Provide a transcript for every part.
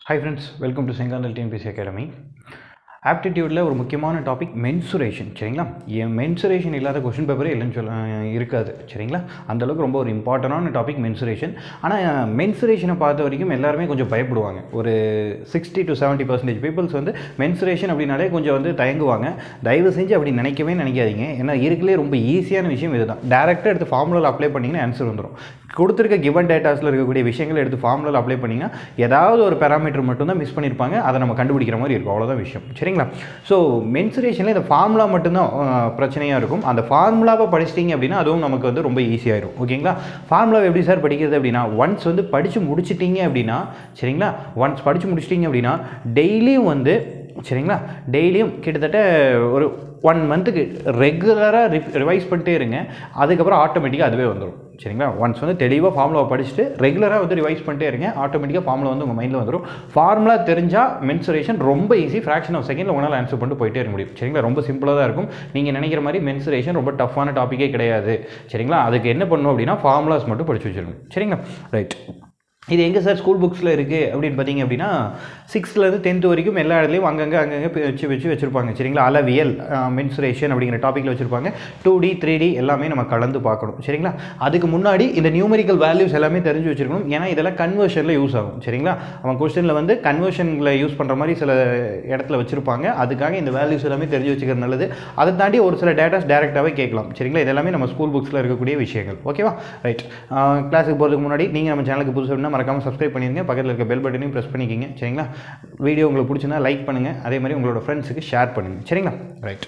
hi friends welcome to Sengandhal TNPSC academy ஆப்டிடியூடில் ஒரு முக்கியமான டாபிக் மென்சுரேஷன் சரிங்களா என் மென்சுரேஷன் இல்லாத கொஷின் பேப்பரே இல்லைன்னு சொல்ல இருக்காது சரிங்களா அந்தளவுக்கு ரொம்ப ஒரு இம்பார்ட்டண்டான டாபிக் மென்சுரேஷன் ஆனால் மென்சுரேஷனை பார்த்த வரைக்கும் எல்லாருமே கொஞ்சம் பயப்படுவாங்க ஒரு sixty to seventy percentage peoples வந்து மென்சுரேஷன் அப்படின்னாலே கொஞ்சம் வந்து தயங்குவாங்க தயவு செஞ்சு அப்படி நினைக்கவே நினைக்காதீங்க ஏன்னா இருக்கலே ரொம்ப ஈஸியான விஷயம் இதுதான் டேரெக்டாக எடுத்து ஃபார்முலாவில் அப்ளை பண்ணிங்கன்னா ஆன்சர் வந்துடும் கொடுத்துருக்க கிவன் டேட்டாஸில் இருக்கக்கூடிய விஷயங்களை எடுத்து ஃபார்முலாவில் அப்ளை பண்ணிங்கன்னா ஏதாவது ஒரு பேராமீட்டர் மட்டும்தான் மிஸ் பண்ணியிருப்பாங்க அதை நம்ம கண்டுபிடிக்கிற மாதிரி இருக்கும் அவ்வளோதான் விஷயம் சரிங்களா ஸோ மென்சுரேஷனில் இந்த ஃபார்முலா மட்டும்தான் அஹ், பிரச்சனையாக இருக்கும் அந்த ஃபார்முலாவை படிச்சிட்டிங்க அப்படின்னா அதுவும் நமக்கு வந்து ரொம்ப ஈஸியாயிரும் ஓகேங்களா ஃபார்முலாவை எப்படி சார் படிக்கிறது அப்படின்னா ஒன்ஸ் வந்து படித்து முடிச்சிட்டிங்க அப்படின்னா சரிங்களா ஒன்ஸ் படித்து முடிச்சிட்டிங்க அப்படின்னா டெய்லியும் வந்து சரிங்களா டெய்லியும் கிட்டத்தட்ட ஒரு ஒன் மந்த்துக்கு ரெகுலராக ரிப் ரிவைஸ் பண்ணிட்டே இருங்க அதுக்கப்புறம் ஆட்டோமேட்டிக்காக அதுவே வந்துடும் சரிங்களா ஒன்ஸ் வந்து தெளிவாக ஃபார்முலாவை படிச்சுட்டு ரெகுலராக வந்து ரிவைஸ் பண்ணிட்டே இருங்க ஆட்டோமேட்டிக்காக ஃபார்முலா வந்து உங்கள் மைண்டில் வந்துடும் ஃபார்முலா தெரிஞ்சால் மென்சுரேஷன் ரொம்ப ஈஸி ஃப்ராக்ஷன் ஆஃப் செகண்டில் உங்களால் ஆன்சர் பண்ணிட்டு போயிட்டே இருக்க முடியும் சரிங்களா ரொம்ப சிம்பிளாக தான் இருக்கும் நீங்கள் நினைக்கிற மாதிரி மென்சுரேஷன் ரொம்ப டஃப்பான டாப்பிக்கே கிடையாது சரிங்களா அதுக்கு என்ன பண்ணணும் அப்படின்னா ஃபார்முலாஸ் மட்டும் படிச்சு வச்சிருக்கணும் சரிங்களா ரைட் இது எங்கே சார் ஸ்கூல் புக்ஸில் இருக்குது அப்படின்னு பார்த்தீங்க அப்படின்னா சிக்ஸ்த்லேருந்து டென்த் வரைக்கும் எல்லா இடத்துலையும் அங்கங்கே அங்கங்கே பி- வச்சு வச்சு வச்சுருப்பாங்க சரிங்களா அளவியல் மென்சுரேஷன் அப்படிங்கிற டாப்பிக்கில் வச்சுருப்பாங்க டூ டி த்ரீ டி எல்லாமே நம்ம கலந்து பார்க்கணும் சரிங்களா அதுக்கு முன்னாடி இந்த நியூமரிக்கல் வேல்யூஸ் எல்லாமே தெரிஞ்சு வச்சுருக்கணும் ஏன்னா இதெல்லாம் கன்வர்ஷனில் யூஸ் ஆகும் சரிங்களா அவன் கொஸ்டினில் வந்து கன்வர்ஷனில் யூஸ் பண்ணுற மாதிரி சில இடத்துல வச்சுருப்பாங்க அதுக்காக இந்த வேல்யூஸ் எல்லாமே தெரிஞ்சு வச்சுக்கிறது நல்லது அதை தாண்டி ஒரு சில டேட்டாஸ் டேரெக்டாகவே கேட்கலாம் சரிங்களா இதெல்லாமே நம்ம ஸ்கூல் புக்ஸில் இருக்கக்கூடிய விஷயங்கள் ஓகேவா ரைட் கிளாஸுக்கு போகிறதுக்கு முன்னாடி நீங்கள் நம்ம சேனலுக்கு புதுசு அப்படின்னா மறக்காமல் சப்ஸ்கிரைப் பண்ணிடுங்க பக்கத்தில் இருக்க பெல் பட்டனையும் ப்ரெஸ் பண்ணிக்கிங்க சரிங்களா வீடியோ உங்களுக்கு பிடிச்சிருந்தா லைக் பண்ணுங்கள் அதே மாதிரி உங்களோட ஃப்ரெண்ட்ஸுக்கு ஷேர் பண்ணுங்கள் சரிங்களா ரைட்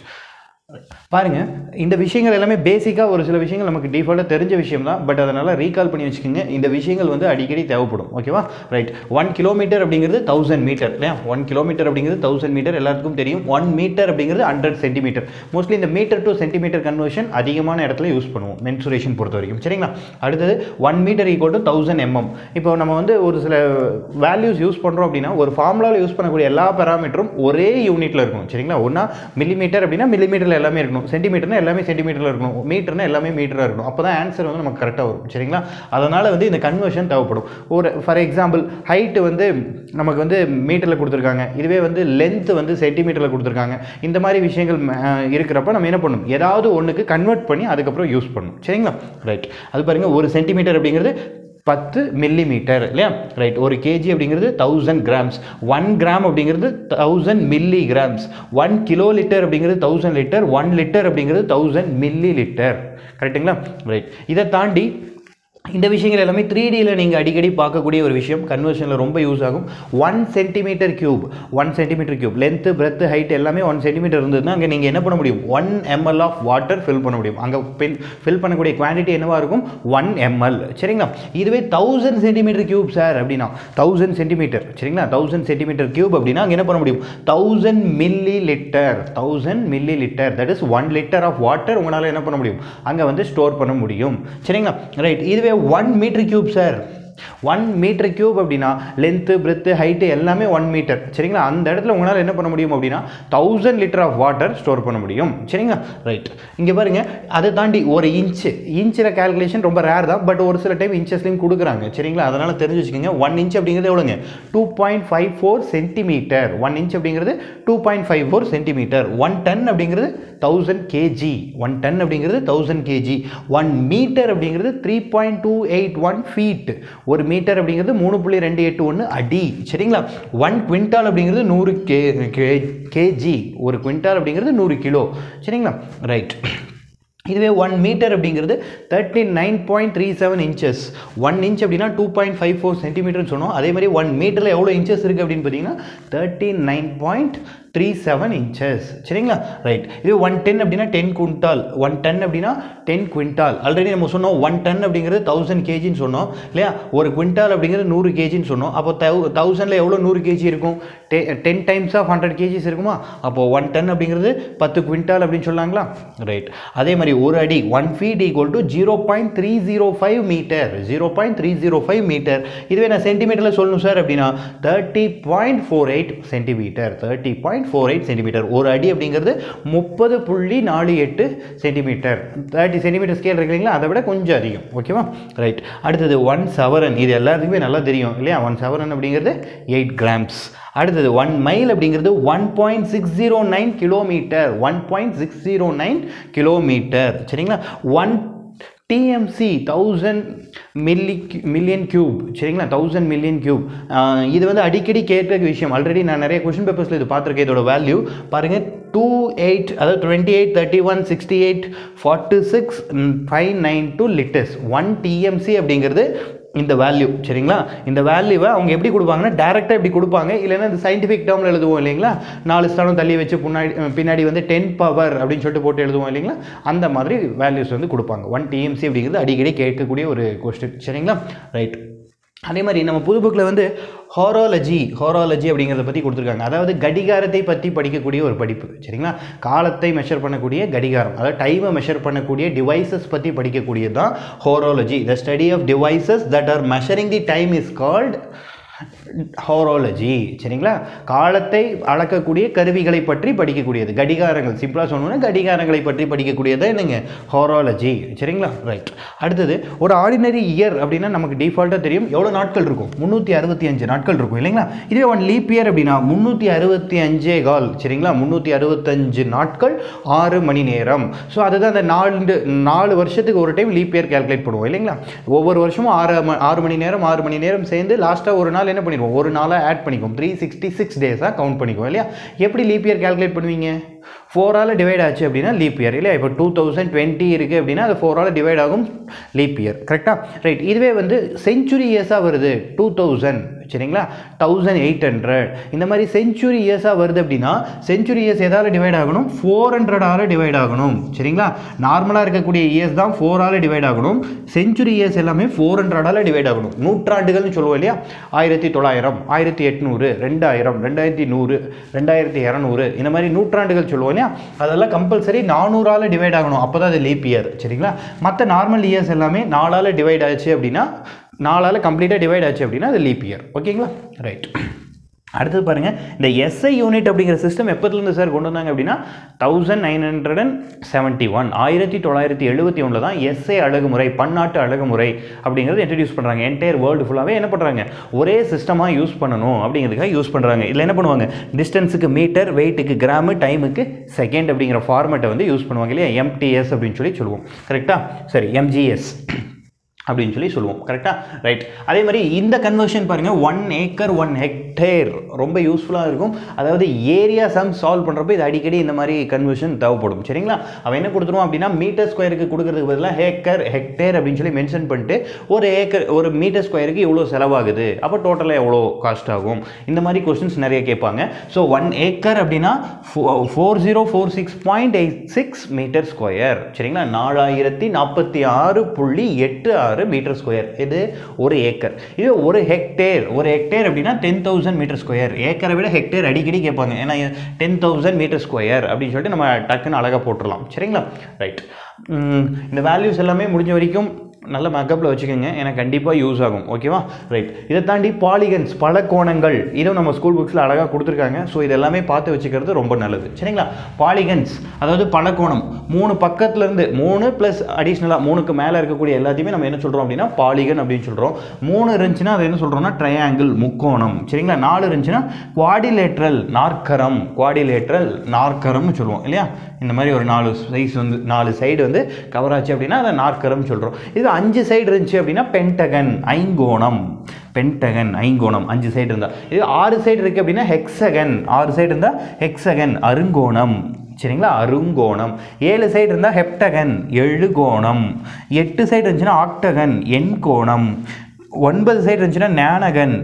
பாருங்க இந்த விஷயங்கள் எல்லாமே பேசிக்காக ஒரு சில விஷயங்கள் நமக்கு டிஃபால்ட்டாக தெரிஞ்ச விஷயம் தான் பட் அதனால் ரீகால் பண்ணி வச்சுக்கோங்க இந்த விஷயங்கள் வந்து அடிக்கடி தேவைப்படும் ஓகேவா ரைட் ஒன் கிலோமீட்டர் அப்படிங்கிறது தௌசண்ட் மீட்டர் இல்லையா ஒன் கிலோமீட்டர் அப்படிங்கிறது தௌசண்ட் மீட்டர் எல்லாத்துக்கும் தெரியும் ஒன் மீட்டர் அப்படிங்கிறது ஹண்ட்ரட் சென்டிமீட்டர் மோஸ்ட்லி இந்த மீட்டர் டு சென்டிமீட்டர் கன்வர்ஷன் அதிகமான இடத்துல யூஸ் பண்ணுவோம் மென்சுரேஷன் பொறுத்த வரைக்கும் சரிங்களா அடுத்தது one metre equal to thousand mm இப்போ நம்ம வந்து ஒரு சில வேல்யூஸ் யூஸ் பண்ணுறோம் அப்படின்னா ஒரு ஃபார்முலாவில் யூஸ் பண்ணக்கூடிய எல்லா பேராமீட்டரும் ஒரே யூனிட்டில் இருக்கும் சரிங்களா ஒன்றா மில்லிமீட்டர் அப்படின்னா மில்லிமீட்டரில் எல்லாமே இருக்கணும் சென்டிமீட்டர்னா எல்லாமே சென்டிமீட்டரில் இருக்கணும் மீட்டர்னா எல்லாமே மீட்டராக இருக்கணும் அப்போ தான் ஆன்சர் வந்து நமக்கு கரெக்டாக வரும் சரிங்களா அதனால் வந்து இந்த கன்வர்ஷன் தேவைப்படும் ஒரு ஃபார் எக்ஸாம்பிள் ஹைட்டு வந்து நமக்கு வந்து மீட்டரில் கொடுத்துருக்காங்க இதுவே வந்து லென்த் வந்து சென்டிமீட்டரில் கொடுத்துருக்காங்க இந்த மாதிரி விஷயங்கள் அஹ், இருக்கிறப்ப நம்ம என்ன பண்ணணும் ஏதாவது ஒன்றுக்கு கன்வெர்ட் பண்ணி அதுக்கப்புறம் யூஸ் பண்ணணும் சரிங்களா ரைட் அது பாருங்கள் ஒரு சென்டிமீட்டர் அப்படிங்கிறது பத்து மில்லி மீட்டர் இல்லையா ரைட் ஒரு கேஜி அப்படிங்கிறது தௌசண்ட் கிராம்ஸ் ஒன் கிராம் அப்படிங்கிறது thousand milligrams one kilolitre அப்படிங்கிறது தௌசண்ட் லிட்டர் ஒன் லிட்டர் அப்படிங்கிறது தௌசண்ட் மில்லி லிட்டர் கரெக்ட்டுங்களா ரைட் இதை தாண்டி இந்த விஷயங்கள் எல்லாமே த்ரீ டியில் நீங்கள் அடிக்கடி பார்க்கக்கூடிய ஒரு விஷயம் கன்வர்ஷனில் ரொம்ப யூஸ் ஆகும் one centimetre cube one centimetre cube length breadth height எல்லாமே ஒன் சென்டிமீட்டர் இருந்ததுன்னா அங்கே நீங்கள் என்ன பண்ண முடியும் one ML of water fill பண்ண முடியும் அங்கே ஃபில் ஃபில் பண்ணக்கூடிய குவான்டிட்டி என்னவா இருக்கும் ஒன் எம்எல் சரிங்களா இதுவே தௌசண்ட் சென்டிமீட்டர் கியூப் சார் அப்படின்னா தௌசண்ட் சென்டிமீட்டர் சரிங்களா தௌசண்ட் சென்டிமீட்டர் கியூப் அப்படின்னா அங்கே என்ன பண்ண முடியும் thousand millilitre thousand millilitre that is one litre of water உங்களால் என்ன பண்ண முடியும் அங்கே வந்து ஸ்டோர் பண்ண முடியும் சரிங்களா ரைட் இதுவே one metre cube sir one metre cube அப்படின்னா லென்த்து பிரெத்து ஹைட்டு எல்லாமே ஒன் மீட்டர் சரிங்களா அந்த இடத்துல உங்களால் என்ன பண்ண முடியும் அப்படின்னா thousand litre of water store பண்ண முடியும் சரிங்களா ரைட் இங்கே பாருங்க அதை தாண்டி ஒரு இன்ச்சு இன்ச்சில் கால்குலேஷன் ரொம்ப ரேர் தான் பட் ஒரு சில டைம் இன்ச்சஸ்லையும் கொடுக்குறாங்க சரிங்களா அதனால் தெரிஞ்சு வச்சுக்கோங்க ஒன் இன்ச் அப்படிங்கிறது எவ்வளோங்க two point five four centimetre one inch அப்படிங்கிறது two point five four centimetre one ton அப்படிங்கிறது தௌசண்ட் கேஜி ஒன் டன் அப்படிங்கிறது தௌசண்ட் கேஜி ஒன் மீட்டர் அப்படிங்கிறது three point two eight one feet ஒரு மீட்டர் அப்படிங்கிறது மூணு புள்ளி ரெண்டு எட்டு ஒன்று அடி சரிங்களா ஒன் குவிண்டால் அப்படிங்கிறது நூறு கே கேஜி ஒரு குவிண்டால் அப்படிங்கிறது நூறு கிலோ சரிங்களா ரைட் இதுவே ஒன் மீட்டர் அப்படிங்கிறது thirty nine point three seven inches one inch அப்படின்னா டூ பாயிண்ட் ஃபைவ் ஃபோர் சென்டிமீட்டர்னு சொன்னோம் அதே மாதிரி ஒன் மீட்டரில் எவ்வளோ இன்ச்சஸ் இருக்குது அப்படின்னு பார்த்தீங்கன்னா thirty nine point three seven inches சரிங்களா ரைட் இது ஒன் டென் அப்படின்னா டென் குவிண்டால் ஒன் டன் அப்படின்னா டென் குவிண்டால் ஆல்ரெடி நம்ம சொன்னோம் ஒன் டன் அப்படிங்கிறது தௌசண்ட் கேஜின்னு சொன்னோம் இல்லையா ஒரு குவிண்டால் அப்படிங்கிறது நூறு கேஜின்னு சொன்னோம் அப்போ தௌ தௌசண்டில் எவ்வளோ நூறு கேஜி இருக்கும் டெ ten times of hundred KGs இருக்குமா அப்போது ஒன் டன் அப்படிங்கிறது பத்து குவிண்டால் அப்படின்னு சொல்லாங்களா ரைட் அதே மாதிரி ஒரு அடி one feet equal to zero point three zero five metre zero point three zero five metre இதுவே நான் சென்டிமீட்டரில் சொல்லணும் சார் அப்படின்னா thirty point four eight centimetre thirty point point four eight centimetre ஒரு அடி அப்படிங்கிறது முப்பது புள்ளி நாலு எட்டு சென்டிமீட்டர் தேர்ட்டி சென்டிமீட்டர் ஸ்கேல் இருக்கு இல்லைங்களா அதை விட கொஞ்சம் அதிகம் ஓகேவா ரைட் அடுத்தது ஒன் சவரன் இது எல்லாத்துக்குமே நல்லா தெரியும் இல்லையா ஒன் சவரன் அப்படிங்கிறது எயிட் கிராம்ஸ் அடுத்தது ஒன் மைல் அப்படிங்கிறது one point six zero nine kilometre one point six zero nine kilometre சரிங்களா one TMC thousand milli million cube சரிங்களா தௌசண்ட் மில்லியன் கியூப் இது வந்து அடிக்கடி கேட்க விஷயம் ஆல்ரெடி நான் நிறைய கொஷின் பேப்பர்ஸில் இது பார்த்துருக்கேன் இதோட வேல்யூ பாருங்கள் டூ எயிட் அதாவது twenty eight thirty one sixty eight forty six five nine two litres one TMC அப்படிங்கிறது இந்த வேல்யூ சரிங்களா இந்த வேல்யூவை அவங்க எப்படி கொடுப்பாங்கன்னா டேரெக்டாக எப்படி கொடுப்பாங்க இல்லைன்னா இந்த சயின்டிஃபிக் டேர்மில் எழுதுவோம் இல்லைங்களா நாலு ஸ்தானம் தள்ளி வச்சு முன்னாடி பின்னாடி வந்து டென் பவர் அப்படின்னு சொல்லிட்டு போட்டு எழுதுவோம் இல்லைங்களா அந்த மாதிரி வேல்யூஸ் வந்து கொடுப்பாங்க ஒன் டிஎம்சி அப்படிங்கிறது அடிக்கடி கேட்கக்கூடிய ஒரு கொஸ்டின் சரிங்களா ரைட் அதே மாதிரி நம்ம புது புக்கில் வந்து ஹாராலஜி ஹாராலஜி அப்படிங்கிறத பற்றி கொடுத்துருக்காங்க அதாவது கடிகாரத்தை பற்றி படிக்கக்கூடிய ஒரு படிப்பு சரிங்களா காலத்தை மெஷர் பண்ணக்கூடிய கடிகாரம் அதாவது டைமை மெஷர் பண்ணக்கூடிய டிவைசஸ் பற்றி படிக்கக்கூடியது தான் horology the study of devices that are measuring the time is called horology சரிங்களா காலத்தை அளக்கக்கூடிய கருவிகளை பற்றி படிக்கக்கூடியது கடிகாரங்கள் சிம்பிளாக சொன்னோன்னா கடிகாரங்களை பற்றி படிக்கக்கூடியது என்னங்க ஹாரோலஜி சரிங்களா ரைட் அடுத்தது ஒரு ஆர்டினரி இயர் அப்படின்னா நமக்கு டிஃபால்ட்டாக தெரியும் எவ்வளோ நாட்கள் இருக்கும் முந்நூற்றி அறுபத்தி அஞ்சு நாட்கள் இருக்கும் இல்லைங்களா இதுவே ஒன் லீப் இயர் அப்படின்னா முந்நூற்றி அறுபத்தி அஞ்சே கால் சரிங்களா முந்நூற்றி அறுபத்தஞ்சு நாட்கள் ஆறு மணி நேரம் ஸோ அதுதான் அந்த நாலு நாலு வருஷத்துக்கு ஒரு டைம் லீப் இயர் கேல்குலேட் பண்ணுவோம் இல்லைங்களா ஒவ்வொரு வருஷமும் ஆறு ம- ஆறு மணி நேரம் ஆறு மணி நேரம் சேர்ந்து லாஸ்ட்டாக ஒரு நாள் என்ன பண்ணிடுவோம் ஒரு நாளாக ஆட் பண்ணிக்குவோம் த்ரீ சிக்ஸ்டி சிக்ஸ் டேஸாக கவுண்ட் பண்ணிக்குவோம் இல்லையா எப்படி லீப் இயர் கேல்குலேட் பண்ணுவீங்க ஃபோரால் டிவைட் ஆச்சு அப்படின்னா லீப் இயர் இல்லையா இப்போ டூ தௌசண்ட் டுவெண்ட்டி இருக்குது அப்படின்னா அது ஃபோரால் டிவைட் ஆகும் லீப் இயர் கரெக்டாக ரைட் இதுவே வந்து செஞ்சுரி இயர்ஸாக வருது டூ தௌசண்ட் சரிங்களா தௌசண்ட் எயிட் ஹண்ட்ரட் இந்த மாதிரி செஞ்சுரி இயர்ஸாக வருது அப்படின்னா செஞ்சுரி இயர்ஸ் எதால் டிவைட் ஆகணும் ஃபோர் ஹண்ட்ரடால் டிவைட் ஆகணும் சரிங்களா நார்மலாக இருக்கக்கூடிய இயர்ஸ் தான் ஃபோரால் டிவைட் ஆகணும் செஞ்சுரி இயர்ஸ் எல்லாமே ஃபோர் ஹண்ட்ரடால் டிவைட் ஆகணும் நூற்றாண்டுகள்னு சொல்லுவோம் இல்லையா ஆயிரத்தி தொள்ளாயிரம் ஆயிரத்தி எட்நூறு ரெண்டாயிரம் ரெண்டாயிரத்தி நூறு ரெண்டாயிரத்தி இரநூறு இந்த மாதிரி நூற்றாண்டுகள் சொல்லுவோம் இல்லையா அதெல்லாம் கம்பல்சரி நானூறால் டிவைட் ஆகணும் அப்போ தான் அது லீப் இயர் சரிங்களா மற்ற நார்மல் இயர்ஸ் எல்லாமே நாலால் டிவைட் ஆச்சு அப்படின்னா நாலால் கம்ப்ளீட்டாக டிவைட் ஆச்சு அப்படின்னா அது லீப் இயர் ஓகேங்களா ரைட் அடுத்தது பாருங்கள் இந்த எஸ்ஐ யூனிட் அப்படிங்கிற சிஸ்டம் எப்போதுலேருந்து சார் கொண்டு வந்தாங்க அப்படின்னா thousand nine hundred and seventy one ஆயிரத்தி தொள்ளாயிரத்தி எழுபத்தி ஒன்றில் தான் எஸ்ஐ அழகுமுறை பன்னாட்டு அழகுமுறை அப்படிங்கிறது இன்ட்ரடியூஸ் பண்ணுறாங்க என்டையர் வேர்ல்டு ஃபுல்லாகவே என்ன பண்ணுறாங்க ஒரே சிஸ்டமாக யூஸ் பண்ணணும் அப்படிங்கிறதுக்காக யூஸ் பண்ணுறாங்க இதில் என்ன பண்ணுவாங்க டிஸ்டன்ஸுக்கு மீட்டர் வெயிட்டுக்கு கிராமு டைமுக்கு செகண்ட் அப்படிங்கிற ஃபார்மேட்டை வந்து யூஸ் பண்ணுவாங்க இல்லையா எம்டிஎஸ் அப்படின்னு சொல்லி சொல்லுவோம் கரெக்டாக சரி எம்ஜிஎஸ் அப்படின்னு சொல்லி சொல்லுவோம் கரெக்டாக ரைட் அதே மாதிரி இந்த கன்வர்ஷன் பாருங்கள் ஒன் ஏக்கர் ஒன் ஹெக்டேர் ரொம்ப யூஸ்ஃபுல்லாக இருக்கும் அதாவது ஏரியா சம் சால்வ் பண்ணுறப்ப இது அடிக்கடி இந்த மாதிரி கன்வர்ஷன் தேவைப்படும் சரிங்களா அவன் என்ன கொடுத்துருவான் அப்படின்னா மீட்டர் ஸ்கொயருக்கு கொடுக்கறதுக்கு பதிலாக ஹேக்கர் ஹெக்டேர் அப்படின்னு சொல்லி மென்ஷன் பண்ணிட்டு ஒரு ஏக்கர் ஒரு மீட்டர் ஸ்கொயருக்கு இவ்வளோ செலவாகுது அப்போ டோட்டலாக எவ்வளோ காஸ்ட் ஆகும் இந்த மாதிரி கொஸ்டின்ஸ் நிறைய கேட்பாங்க ஸோ ஒன் ஏக்கர் அப்படின்னா four zero four six point eight six metre square சரிங்களா நாலாயிரத்தி நாற்பத்தி ஆறு புள்ளி எட்டு ஆறு மீட்டர் ஸ்கொயர் இது ஒரு ஏக்கர் இது ஒரு ஹெக்டேர் ஒரு ஹெக்டேர் அப்படின்னா டென் தௌசண்ட் மீட்டர் ஸ்கொயர் ஏக்கரை விட ஹெக்டேர் அடிக்கடி கேட்பாங்க ஏன்னா டென் தௌசண்ட் மீட்டர் ஸ்கொயர் அப்படின்னு சொல்லிட்டு நம்ம டக்குன்னு அழகாக போட்டுடலாம் சரிங்களா ரைட் இந்த வேல்யூஸ் எல்லாமே முடிஞ்ச வரைக்கும் நல்ல மேக்கப்பில் வச்சுக்கோங்க எனக்கு கண்டிப்பாக யூஸ் ஆகும் ஓகேவா ரைட் இதை தாண்டி பாலிகன்ஸ் பல கோணங்கள் இதுவும் நம்ம ஸ்கூல் புக்ஸில் அழகாக கொடுத்துருக்காங்க ஸோ இதெல்லாமே பார்த்து வச்சுக்கிறது ரொம்ப நல்லது சரிங்களா பாலிகன்ஸ் அதாவது பலகோணம் மூணு பக்கத்துலேருந்து மூணு ப்ளஸ் அடிஷ்னலாக மூணுக்கு மேலே இருக்கக்கூடிய எல்லாத்தையுமே நம்ம என்ன சொல்கிறோம் அப்படின்னா பாலிகன் அப்படின்னு சொல்கிறோம் மூணு இருந்துச்சுன்னா அதை என்ன சொல்கிறோம்னா ட்ரையாங்கிள் முக்கோணம் சரிங்களா நாலு இருந்துச்சுன்னா குவாடிலேட்ரல் நாற்கரம் குவாடிலேட்ரல் நாற்கரம்னு சொல்லுவோம் இல்லையா இந்த மாதிரி ஒரு நாலு சைஸ் வந்து நாலு சைடு வந்து கவர் ஆச்சு அப்படின்னா அதை நாற்கரம் சொல்கிறோம் இது அஞ்சு சைடு இருந்துச்சு அப்படின்னா பென்டகன் ஐங்கோணம் பென்டகன் ஐங்கோணம் அஞ்சு சைடு இருந்தால் இது ஆறு சைடு இருக்குது அப்படின்னா ஹெக்ஸகன் ஆறு சைடு இருந்தால் ஹெக்ஸகன் அருங்கோணம் சரிங்களா அருங்கோணம் ஏழு சைடு இருந்தால் ஹெப்டகன் எழுகோணம் எட்டு சைடு இருந்துச்சுன்னா ஆக்டகன் எண்கோணம் ஒன்பது சைடு இருந்துச்சுன்னா ஞானகன்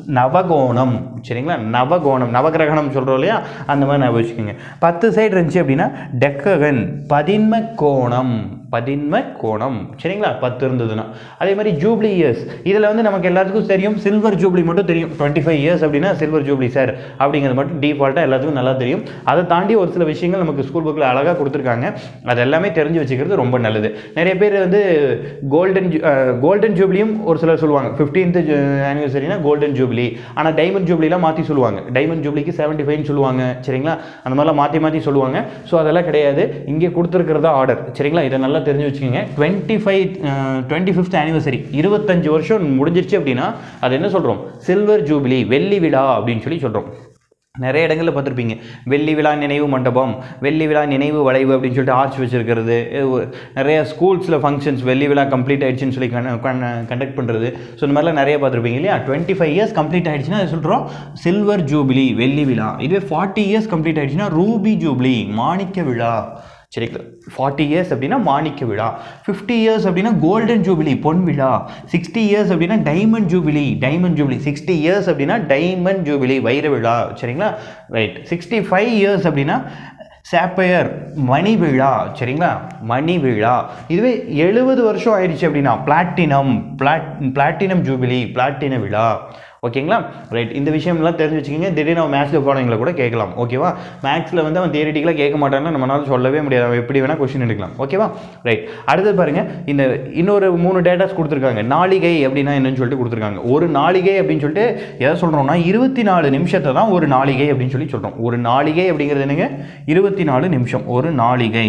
நவகோணம் சரிங்களா நவகோணம் நவகிரகணம் சொல்கிறோம் இல்லையா அந்த மாதிரி ஞாபகம் வச்சுக்கோங்க பத்து சைடு இருந்துச்சு அப்படின்னா டெக்ககன் பதின்ம கோணம் பதின்ம கோணம் சரிங்களா பத்து இருந்ததுன்னா அதே மாதிரி ஜூப்ளி இயர்ஸ் இதில் வந்து நமக்கு எல்லாத்துக்கும் தெரியும் சில்வர் ஜூப்ளி மட்டும் தெரியும் டுவெண்ட்டி ஃபைவ் இயர்ஸ் அப்படின்னா சில்வர் ஜூப்ளி சார் அப்படிங்கிறது மட்டும் டிஃபால்ட்டாக எல்லாத்துக்கும் நல்லா தெரியும் அதை தாண்டி ஒரு சில விஷயங்கள் நமக்கு ஸ்கூல் புக்கில் அழகாக கொடுத்துருக்காங்க அது எல்லாமே தெரிஞ்சு வச்சுக்கிறது ரொம்ப நல்லது நிறைய பேர் வந்து கோல்டன் கோல்டன் ஜூப்ளியும் ஒரு சிலர் சொல்லுவாங்க ஃபிஃப்டீன்த் ஆனிவர்சரினா கோல்டன் ஜூப்ளி ஆனால் டைமண்ட் ஜூப்ளிலாம் மாற்றி சொல்லுவாங்க டைமண்ட் ஜூப்ளிக்கு செவன்ட்டி ஃபைவ்னு சொல்லுவாங்க சரிங்களா அந்த மாதிரிலாம் மாற்றி மாற்றி சொல்லுவாங்க ஸோ அதெல்லாம் கிடையாது இங்கே கொடுத்துருக்கிறதா ஆர்டர் சரிங்களா இதை நல்லா தெரிஞ்சு வச்சுக்கோங்க twenty five twenty fifth anniversary இருபத்தஞ்சு வருஷம் முடிஞ்சிருச்சு அப்படின்னா அது என்ன சொல்கிறோம் சில்வர் ஜூபிலி வெள்ளி விழா அப்படின்னு சொல்லி சொல்கிறோம் நிறைய இடங்களில் பார்த்துருப்பீங்க வெள்ளி விழா நினைவு மண்டபம் வெள்ளி விழா நினைவு வளைவு அப்படின்னு சொல்லிட்டு ஆர்ச் வச்சிருக்கிறது இது ஒரு- நிறைய ஸ்கூல்ஸில் ஃபங்க்ஷன்ஸ் வெள்ளி விழா கம்ப்ளீட் ஆயிடுச்சுன்னு சொல்லி கண்டக்ட் பண்ணுறது ஸோ இந்த மாதிரிலாம் நிறைய பார்த்துருப்பீங்க இல்லையா டுவெண்ட்டி ஃபைவ் இயர்ஸ் கம்ப்ளீட் ஆயிடுச்சுன்னா அது சொல்கிறோம் சில்வர் ஜூபிலி வெள்ளி விழா இதுவே ஃபார்ட்டி இயர்ஸ் கம்ப்ளீட் ஆயிடுச்சுன்னா ரூபி ஜூபிலி மாணிக்க விழா சரிங்களா ஃபார்ட்டி இயர்ஸ் அப்படின்னா மாணிக்க விழா ஃபிஃப்டி இயர்ஸ் அப்படின்னா கோல்டன் ஜூபிலி பொன் விழா சிக்ஸ்டி இயர்ஸ் அப்படின்னா diamond jubilee diamond jubilee sixty years அப்படின்னா டைமண்ட் ஜூபிலி வைர விழா சரிங்களா ரைட் சிக்ஸ்டி ஃபைவ் இயர்ஸ் அப்படின்னா சாப்பயர் மணி விழா சரிங்களா மணி விழா இதுவே எழுபது வருஷம் ஆயிடுச்சு அப்படின்னா பிளாட்டினம் பிளாட் பிளாட்டினம் ஜூபிலி பிளாட்டின விழா ஓகேங்களா ரைட் இந்த விஷயம்லாம் தெரிஞ்சு வச்சுக்கோங்க திடீர்னு அவன் மேத்ஸில் போனவங்களை கூட கேட்கலாம் ஓகேவா மேக்ஸில் வந்து அவன் தியரிட்டிக்கலாக கேட்க மாட்டான்னு நம்மளால சொல்லவே முடியாது அவன் எப்படி வேணால் கொஸ்டின் எடுக்கலாம் ஓகேவா ரைட் அடுத்தது பாருங்க இந்த இன்னொரு மூணு டேட்டாஸ் கொடுத்துருக்காங்க நாளிகை அப்படின்னா என்னன்னு சொல்லிட்டு கொடுத்துருக்காங்க ஒரு நாளிகை அப்படின்னு சொல்லிட்டு எதை சொல்கிறோம்னா இருபத்தி நாலு நிமிஷத்தை தான் ஒரு நாளிகை அப்படின்னு சொல்லி சொல்கிறோம் ஒரு நாளிகை அப்படிங்கிறது என்னங்க இருபத்தி நாலு நிமிஷம் ஒரு நாளிகை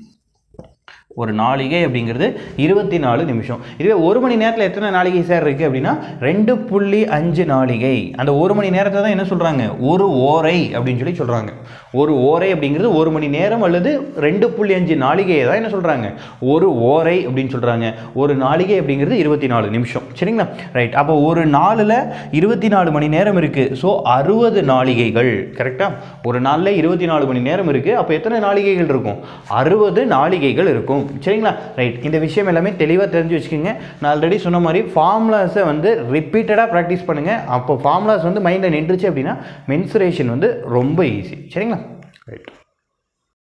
ஒரு நாளிகை அப்படிங்கிறது இருபத்தி நாலு நிமிஷம் இதுவே ஒரு மணி நேரத்தில் எத்தனை நாளிகை சார் இருக்குது அப்படின்னா ரெண்டு புள்ளி அஞ்சு நாளிகை அந்த ஒரு மணி நேரத்தை தான் என்ன சொல்கிறாங்க ஒரு ஓரை அப்படின்னு சொல்லி சொல்கிறாங்க ஒரு ஓரை அப்படிங்கிறது ஒரு மணி நேரம் அல்லது ரெண்டு புள்ளி அஞ்சு நாளிகையை தான் என்ன சொல்கிறாங்க ஒரு ஓரை அப்படின்னு சொல்கிறாங்க ஒரு நாளிகை அப்படிங்கிறது இருபத்தி நாலு நிமிஷம் சரிங்களா ரைட் அப்போ ஒரு நாளில் இருபத்தி நாலு மணி நேரம் இருக்குது ஸோ அறுபது நாளிகைகள் கரெக்டாக ஒரு நாளில் இருபத்தி நாலு மணி நேரம் இருக்குது அப்போ எத்தனை நாளிகைகள் இருக்கும் அறுபது நாளிகைகள் இருக்கும் சரிங்களா ரைட் இந்த விஷயம் எல்லாமே தெளிவாக தெரிஞ்சு வச்சுக்கோங்க நான் ஆல்ரெடி சொன்ன மாதிரி ஃபார்முலாஸை வந்து ரிப்பீட்டடாக ப்ராக்டிஸ் பண்ணுங்கள் அப்போ ஃபார்முலாஸ் வந்து மைண்டில் நின்றுச்சு அப்படின்னா மென்சுரேஷன் வந்து ரொம்ப ஈஸி சரிங்களா ரைட்